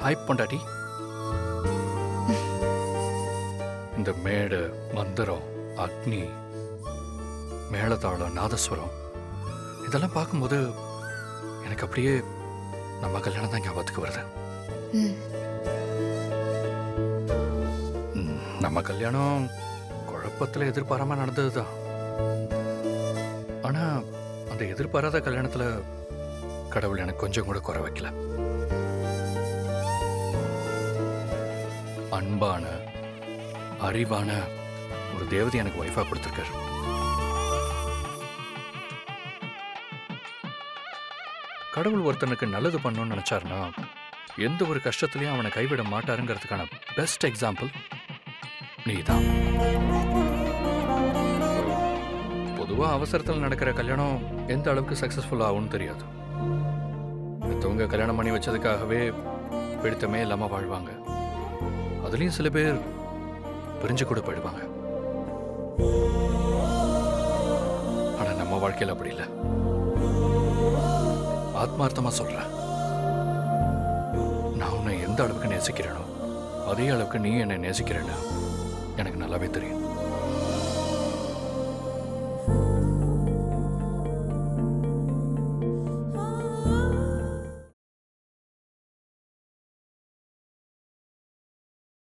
hi பொண்டாட்டி இந்த மேடு மந்திரம் அக்னி மேளதாளம் நாதஸ்வரம் இதெல்லாம் பார்க்கும்போது எனக்கு அப்படியே நம்ம கல்யாணம் தான் ஞாபகத்துக்கு வருது ம் ம், நம்ம கல்யாணம் குழப்பத்தில் எதிர்பாராம நடந்தது தான் ஆனா அந்த எதிர்பாராத கல்யாணத்துல கடவுள் எனக்கு கொஞ்சம் கூட குறை வைக்கல அன்பான அறிவான ஒரு தேவதை எனக்கு ஒய்ஃபா கொடுத்துருக்காரு கடவுள் ஒருத்தனுக்கு நல்லது பண்ணணும்னு நினைச்சாருன்னா எந்த ஒரு கஷ்டத்துலயும் அவனை கைவிட மாட்டாருங்கிறதுக்கான பெஸ்ட் எக்ஸாம்பிள் நீதான் பொதுவா அவசரத்தில் நடக்கிற கல்யாணம் எந்த அளவுக்கு சக்சஸ்ஃபுல் ஆகும்னு தெரியாது மற்றவங்க கல்யாணம் பண்ணி வச்சதுக்காகவே பிடித்தமே இல்லாம வாழ்வாங்க அதுலயும் சில பேர் பிரிஞ்சு கூட போயிடுவாங்க ஆனா நம்ம வாழ்க்கையில அப்படி இல்லை ஆத்மார்த்தமா சொல்றேன் நான் உன்னை எந்த அளவுக்கு நேசிக்கிறேனோ அதே அளவுக்கு நீ என்னை நேசிக்கிறேன்னு எனக்கு நல்லாவே தெரியும்